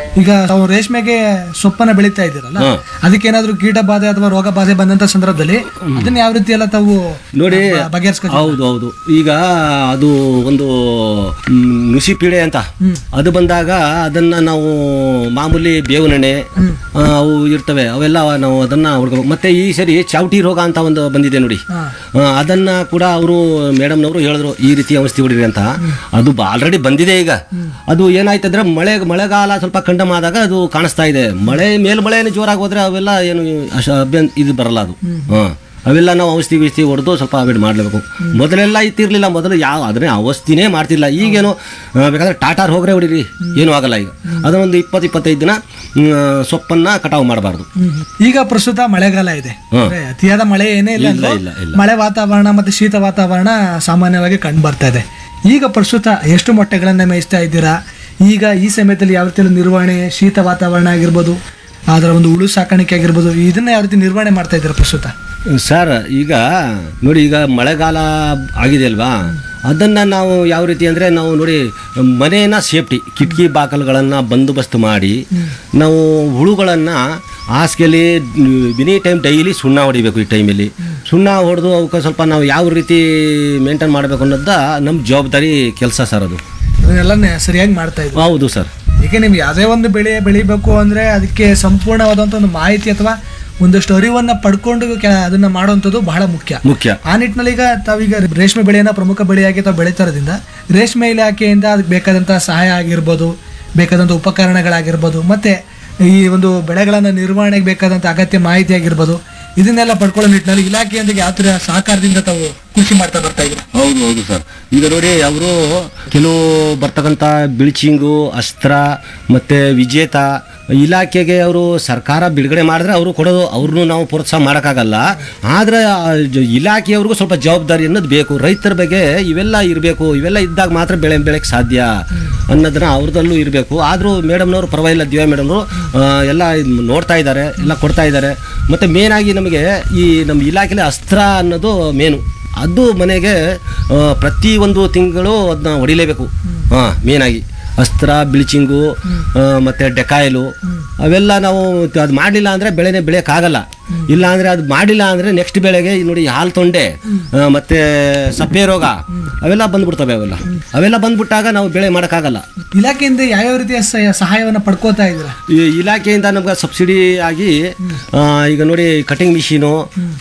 ಈಗ ತಾವು ರೇಷ್ಮೆಗೆ ಸೊಪ್ಪನ್ನ ಬೆಳೀತಾ ಇದ್ದೀರಲ್ಲ ಹಾ. ಅದಕ್ಕೆ ಏನಾದ್ರು ಕೀಟ ಬಾಧೆ ಅಥವಾ ರೋಗ ಬಾಧೆ ಬಂದಂತ ಸಂದರ್ಭದಲ್ಲಿ ಅದನ್ನ ಯಾವ ರೀತಿ ಎಲ್ಲ ತಾವು ನೋಡಿ ಬ- ಬಗೆಹರಿಸ್ಕೊತೀರಾ? ಹೌದು ಹೌದು ಈಗ ಅದು ಒಂದು ಮ್, ನುಸಿ ಪೀಡೆ ಅಂತ ಅದು ಬಂದಾಗ ಅದನ್ನ ನಾವು ಮಾಮೂಲಿ ಬೇವಿನೆಣ್ಣೆ ಆ, ಅವು ಇರ್ತವೆ ಅವೆಲ್ಲ ನಾವು ಅದನ್ನ ಹುಡ್ಕೋಬೇಕು ಮತ್ತೆ ಈ ಸರಿ ಚಾವಟಿ ರೋಗ ಅಂತ ಒಂದು ಬಂದಿದೆ ನೋಡಿ ಹಾ. ಆ, ಅದನ್ನ ಕೂಡ ಅವರು ಮೇಡಮ್ನವರು ಹೇಳಿದ್ರು ಈ ರೀತಿ ಔಷಧಿ ಹೊಡಿರಿ ಅಂತ ಅದು ಆಲ್ರೆಡಿ ಬಂದಿದೆ ಈಗ ಅದು ಏನಾಯ್ತಂದ್ರೆ ಮಳೆ ಮಳೆಗಾಲ ಸ್ವಲ್ಪ ಕಂಡಮ ಆದಾಗ ಅದು ಕಾಣಿಸ್ತಾ ಇದೆ ಮಳೆ ಮೇಲ್ಮಳೆನೇ ಜೋರಾಗಿ ಹೋದ್ರೆ ಅವೆಲ್ಲ ಏನು ಅಶ ಅಭ್ಯನ್ ಇದು ಬರಲ್ಲ ಅದು ಹಾಂ ಅವೆಲ್ಲ ನಾವು ಔಷಧಿ ಗಿಷ್ಧಿ ಹೊಡೆದು ಸ್ವಲ್ಪ ಅವಾಯ್ಡ್ ಮಾಡಲೇಬೇಕು ಮೊದಲೆಲ್ಲ ಇತ್ತಿರಲಿಲ್ಲ ಮೊದಲು ಯಾವ ಅದನ್ನೇ ಔಷಧಿನೇ ಮಾಡ್ತಿಲ್ಲ ಈಗೇನು ಆ, ಬೇಕಾದ್ರೆ ಟಾಟಾರ್ ಹೋಗ್ರೆ ಹೊಡಿರಿ ಏನೂ ಆಗಲ್ಲ ಈಗ ಅದನ್ನೊಂದು ಇಪ್ಪತ್ತು ಇಪ್ಪತ್ತೈದು ದಿನ ಮ್, ಸೊಪ್ಪನ್ನ ಕಟಾವು ಮಾಡಬಾರ್ದು ಹ್ಮ್. ಈಗ ಪ್ರಸ್ತುತ ಮಳೆಗಾಲ ಇದೆ ಹಾ. ಅಂದ್ರೆ ಅತಿಯಾದ ಮಳೆ ಏನೇ ಇಲ್ಲ ಇಲ್ಲ, ಅಂದ್ರೂ ಇಲ್ಲ, ಇಲ್ಲ. ಮಳೆ ವಾತಾವರಣ ಮತ್ತೆ ಶೀತ ವಾತಾವರಣ ಸಾಮಾನ್ಯವಾಗಿ ಕಂಡು ಬರ್ತಾ ಇದೆ ಈಗ ಪ್ರಸ್ತುತ ಎಷ್ಟು ಮೊಟ್ಟೆಗಳನ್ನ ಮೇಯಿಸ್ತಾ ಇದ್ದೀರಾ ಈಗ ಈ ಸಮಯದಲ್ಲಿ ಯಾವ ರೀತಿ ನಿರ್ವಹಣೆ ಶೀತ ವಾತಾವರಣ ಆಗಿರ್ಬೋದು ಅದರ ಒಂದು ಉಳು ಸಾಕಾಣಿಕೆ ಆಗಿರ್ಬೋದು ಇದನ್ನ ಯಾವ ರೀತಿ ನಿರ್ವಹಣೆ ಮಾಡ್ತಾ ಇದ್ದೀರಾ ಪ್ರಸ್ತುತ ಸರ್ ಈಗ ನೋಡಿ ಈಗ ಮಳೆಗಾಲ ಆಗಿದೆ ಅಲ್ವಾ ಅದನ್ನು ನಾವು ಯಾವ ರೀತಿ ಅಂದರೆ ನಾವು ನೋಡಿ ಮನೆಯನ್ನ ಸೇಫ್ಟಿ ಕಿಟಕಿ ಬಾಕಲ್ಗಳನ್ನು ಬಂದೋಬಸ್ತ್ ಮಾಡಿ ನಾವು ಹುಳುಗಳನ್ನು ಹಾಸಿಗೆಯಲ್ಲಿ ಎನಿ ಟೈಮ್ ಡೈಲಿ ಸುಣ್ಣ ಹೊಡಿಬೇಕು ಈ ಟೈಮಲ್ಲಿ ಸುಣ್ಣ ಹೊಡೆದು ಅವಕ್ಕೆ ಸ್ವಲ್ಪ ನಾವು ಯಾವ ರೀತಿ ಮೇಂಟೈನ್ ಮಾಡಬೇಕು ಅನ್ನೋದ ನಮ್ಮ ಜವಾಬ್ದಾರಿ ಕೆಲಸ ಸರ್ ಅದು ಅದನ್ನೆಲ್ಲ ನೆ- ಸರಿಯಾಗಿ ಮಾಡ್ತಾ ಇದ್ದೀರಾ ಹೌದು ಸರ್ ಈಗ ನಿಮ್ಗೆ ಯಾವುದೇ ಒಂದು ಬೆಳೆ ಬೆಳಿಬೇಕು ಅಂದ್ರೆ ಅದಕ್ಕೆ ಸಂಪೂರ್ಣವಾದಂಥ ಒಂದು ಮಾಹಿತಿ ಅಥವಾ ಒಂದಷ್ಟು ಅರಿವನ್ನ ಪಡ್ಕೊಂಡು ಕೆ- ಅದನ್ನ ಮಾಡುವಂಥದ್ದು ಬಹಳ ಮುಖ್ಯ ಮುಖ್ಯ ಆ ನಿಟ್ಟಿನಲ್ಲಿ ಈಗ ತಾವೀಗ ರೇಷ್ಮೆ ಬೆಳೆಯನ್ನ ಪ್ರಮುಖ ಬೆಳೆಯಾಗಿ ತಾವು ಬೆಳೀತಾ ಇರೋದ್ರಿಂದ ರೇಷ್ಮೆ ಇಲಾಖೆಯಿಂದ ಅದಕ್ಕೆ ಬೇಕಾದಂಥ ಸಹಾಯ ಆಗಿರ್ಬೋದು ಬೇಕಾದಂಥ ಉಪಕರಣಗಳಾಗಿರ್ಬೋದು ಮತ್ತೆ ಈ ಒಂದು ಬೆಳೆಗಳನ್ನ ನಿರ್ವಹಣೆಗೆ ಬೇಕಾದಂಥ ಅಗತ್ಯ ಮಾಹಿತಿ ಆಗಿರ್ಬೋದು ಇದನ್ನೆಲ್ಲ ಪಡ್ಕೊಳ್ಳೋ ನಿಟ್ಟಿನಲ್ಲಿ ಇಲಾಖೆಯೊಂದಿಗೆ ಯಾವ ಥರ ಸಹಕಾರದಿಂದ ತಾವು ಕೃಷಿ ಮಾಡ್ತಾ ಬರ್ತಾ ಇದ್ದೀರಾ ಹೌದು ಹೌದು ಸರ್ ಈಗ ನೋಡಿ ಅವರು ಕೆಲವು ಬರ್ತಕ್ಕಂಥ ಬಿಳ್ಚಿಂಗು ಅಸ್ತ್ರ ಮತ್ತು ವಿಜೇತ ಇಲಾಖೆಗೆ ಅವರು ಸರ್ಕಾರ ಬಿಡುಗಡೆ ಮಾಡಿದ್ರೆ ಅವರು ಕೊಡೋದು ಅವ್ರನ್ನೂ ನಾವು ಪ್ರೋತ್ಸಾಹ ಮಾಡೋಕ್ಕಾಗಲ್ಲ ಆದರೆ ಆ ಜ- ಇಲಾಖೆಯವ್ರಿಗೂ ಸ್ವಲ್ಪ ಜವಾಬ್ದಾರಿ ಅನ್ನೋದು ಬೇಕು ರೈತರ ಬಗ್ಗೆ ಇವೆಲ್ಲ ಇರಬೇಕು ಇವೆಲ್ಲ ಇದ್ದಾಗ ಮಾತ್ರ ಬೆಳೆ ಬೆಳೆಕ್ಕೆ ಸಾಧ್ಯ ಅನ್ನೋದನ್ನ ಅವ್ರದಲ್ಲೂ ಇರಬೇಕು ಆದರೂ ಮೇಡಮ್ನವರು ಪರವಾಗಿಲ್ಲ ದಿವ್ಯಾ ಮೇಡಮ್ನವರು ಎಲ್ಲ ಇದ್ ನೋಡ್ತಾ ಇದ್ದಾರೆ ಎಲ್ಲ ಕೊಡ್ತಾ ಇದ್ದಾರೆ ಮತ್ತು ಮೇನಾಗಿ ನಮಗೆ ಈ ನಮ್ಮ ಇಲಾಖೆಲಿ ಅಸ್ತ್ರ ಅನ್ನೋದು ಮೇನು ಅದು ಮನೆಗೆ ಆ, ಪ್ರತಿ ಒಂದು ತಿಂಗಳು ಅದನ್ನ ಹೊಡಿಲೇಬೇಕು ಹಾಂ ಮೇನಾಗಿ ಅಸ್ತ್ರ ಬ್ಲೀಚಿಂಗು ಮತ್ತು ಡೆಕಾಯಿಲು ಅವೆಲ್ಲ ನಾವು ಅದು ಮಾಡಲಿಲ್ಲ ಅಂದರೆ ಬೆಳೆನೇ ಬೆಳೆಯೋಕ್ಕಾಗಲ್ಲ ಇಲ್ಲ ಅಂದರೆ ಅದು ಮಾಡಿಲ್ಲ ಅಂದರೆ ನೆಕ್ಸ್ಟ್ ಬೆಳೆಗೆ ಈ ನೋಡಿ ಹಾಲು ತೊಂಡೆ ಆ, ಮತ್ತೆ ಸಪ್ಪೆ ರೋಗ ಅವೆಲ್ಲ ಬಂದ್ಬಿಡ್ತವೆ ಅವೆಲ್ಲ ಅವೆಲ್ಲ ಬಂದ್ಬಿಟ್ಟಾಗ ನಾವು ಬೆಳೆ ಮಾಡೋಕ್ಕಾಗಲ್ಲ ಇಲಾಖೆಯಿಂದ ಯಾವ್ಯಾವ ರೀತಿಯ ಸಹ- ಸಹಾಯವನ್ನ ಪಡ್ಕೋತಾ ಇದ್ದೀರಾ ಈ ಇಲಾಖೆಯಿಂದ ನಮ್ಗೆ ಸಬ್ಸಿಡಿ ಆಗಿ ಆ, ಈಗ ನೋಡಿ ಕಟಿಂಗ್ ಮಿಷಿನು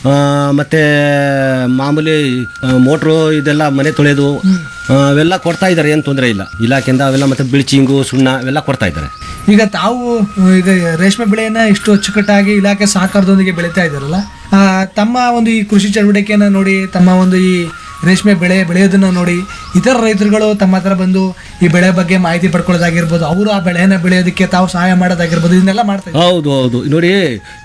ಮತ್ತು ಮಾಮೂಲಿ ಮೋಟ್ರು ಇದೆಲ್ಲ ಮನೆ ತೊಳೆಯೋದು ಆ, ಅವೆಲ್ಲ ಕೊಡ್ತಾ ಇದ್ದಾರೆ ಏನು ತೊಂದರೆ ಇಲ್ಲ ಇಲಾಖೆಯಿಂದ ಅವೆಲ್ಲ ಮತ್ತು ಬಿಳ್ಚಿಂಗು ಸುಣ್ಣ ಅವೆಲ್ಲ ಕೊಡ್ತಾ ಇದ್ದಾರೆ ಈಗ ತಾವು ಈಗ ರೇಷ್ಮೆ ಬೆಳೆಯನ್ನ ಇಷ್ಟು ಅಚ್ಚುಕಟ್ಟಾಗಿ ಇಲಾಖೆ ಸಹಕಾರದೊಂದಿಗೆ ಬೆಳೀತಾ ಇದ್ದಾರಲ್ಲ ಆ, ತಮ್ಮ ಒಂದು ಈ ಕೃಷಿ ಚಟುವಟಿಕೆಯನ್ನ ನೋಡಿ ತಮ್ಮ ಒಂದು ಈ ರೇಷ್ಮೆ ಬೆಳೆ ಬೆಳೆಯೋದನ್ನ ನೋಡಿ ಇತರ ರೈತರುಗಳು ತಮ್ಮ ಹತ್ರ ಬಂದು ಈ ಬೆಳೆ ಬಗ್ಗೆ ಮಾಹಿತಿ ಪಡ್ಕೊಳ್ಳೋದಾಗಿರ್ಬೋದು ಅವರು ಆ ಬೆಳೆಯನ್ನ ಬೆಳೆಯೋದಕ್ಕೆ ತಾವು ಸಹಾಯ ಮಾಡೋದಾಗಿರ್ಬೋದು ಇದನ್ನೆಲ್ಲ ಮಾಡ್ತಾ ಇದ್ದಾರೆ ಹೌದು ಹೌದು ನೋಡಿ